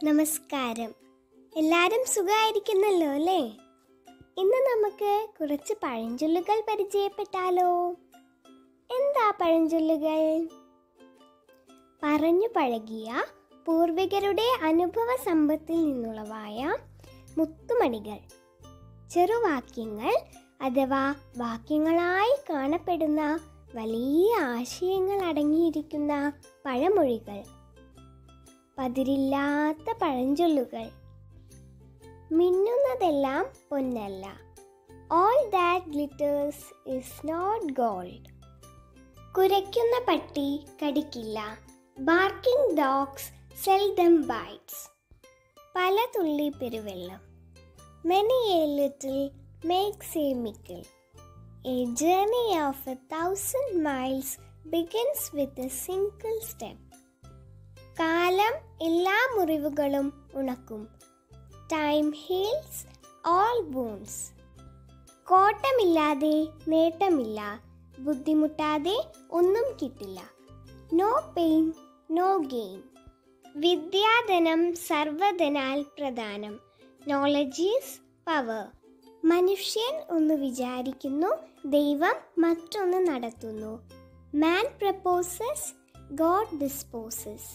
നമസ്കാരം എല്ലാവരും സുഖമായിരിക്കുന്നല്ലോ അല്ലേ ഇന്ന് നമുക്ക് കുറച്ച് പഴഞ്ചൊല്ലുകൾ പരിചയപ്പെട്ടാലോ എന്താ പഴഞ്ചൊല്ലുകൾ പറഞ്ഞു പഴകിയ പൂർവികരുടെ അനുഭവ സമ്പത്തിൽ നിന്നുളവായ മുത്തുമണികൾ ചെറുവാക്യങ്ങൾ അഥവാ വാക്യങ്ങളായി കാണപ്പെടുന്ന വലിയ ആശയങ്ങൾ അടങ്ങിയിരിക്കുന്ന പഴമൊഴികൾ പതിരില്ലാത്ത പഴഞ്ചൊല്ലുകൾ മിന്നുന്നതെല്ലാം പൊന്നല്ല all that glitters is not gold കുരയ്ക്കുന്ന പട്ടി കടിക്കില്ല ബാർക്കിംഗ് ഡോഗ്സ് സെൽഡം ബൈറ്റ്സ് പല തുള്ളി പെരുവെള്ളം many a little makes a mickle a journey of a thousand miles begins with a single step കാലം എല്ലാ മുറിവുകളും ഉണക്കും ടൈം ഹീൽസ് ഓൾ ബോൺസ് കോട്ടമില്ലാതെ നേട്ടമില്ല ബുദ്ധിമുട്ടാതെ ഒന്നും കിട്ടില്ല നോ പെയിൻ നോ ഗെയിൻ വിദ്യാധനം സർവധനാൽ പ്രധാനം നോളജ് ഈസ് പവർ മനുഷ്യൻ ഒന്ന് വിചാരിക്കുന്നു ദൈവം മറ്റൊന്ന് നടത്തുന്നു മാൻ പ്രപ്പോസസ് ഗോഡ് ഡിസ്പോസസ്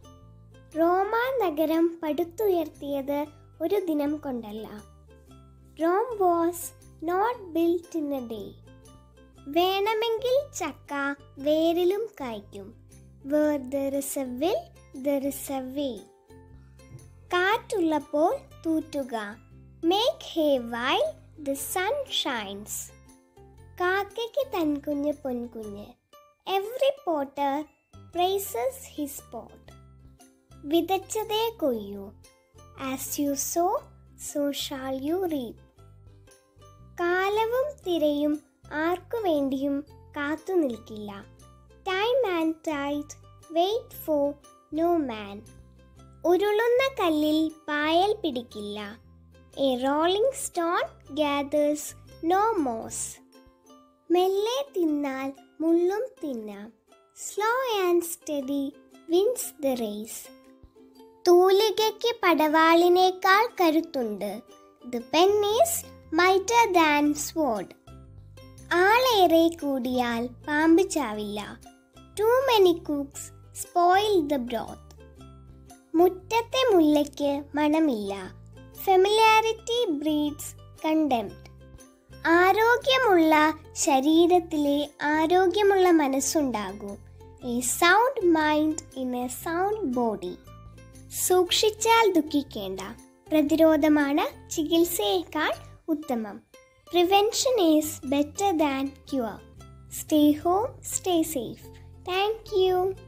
റോമ നഗരം പടുത്തുയർത്തിയത് ഒരു ദിനം കൊണ്ടല്ല Rome was not built in a day വേണമെങ്കിൽ ചക്ക വേരിലും കായ്ക്കും where there is a will there is a way കാറ്റുള്ളപ്പോൾ തൂറ്റുക make hay while the sun shines കാക്കയ്ക്ക് തൻകുഞ്ഞ് പൊൻകുഞ്ഞ് every potter praises his pot വിതച്ചതേ കൊയ്യൂ as you sow so shall you reap കാലവും തിരയും ആർക്കു വേണ്ടിയും കാത്തു നിൽക്കില്ല time and tide wait for no man ഉരുളുന്ന കല്ലിൽ പായൽ പിടിക്കില്ല a rolling stone gathers no moss മെല്ലെ തിന്നാൽ മുള്ളും തിന്നാം slow and steady wins the race തൂലികയ്ക്ക് പടവാളിനേക്കാൾ കരുത്തുണ്ട് the pen is mightier than sword ആളേറെ കൂടിയാൽ പാമ്പ് ചാവില്ല too many cooks spoil the broth മുറ്റത്തെ മുല്ലയ്ക്ക് മണമില്ല ഫെമിലാരിറ്റി ബ്രീഡ്സ് കണ്ടെംപ്റ്റ് ആരോഗ്യമുള്ള ശരീരത്തിലെ ആരോഗ്യമുള്ള മനസ്സുണ്ടാകും a sound mind in a sound body സൂക്ഷിച്ചാൽ ദുഃഖിക്കേണ്ട പ്രതിരോധമാണ് ചികിത്സയേക്കാൾ ഉത്തമം prevention is better than cure stay home stay safe thank U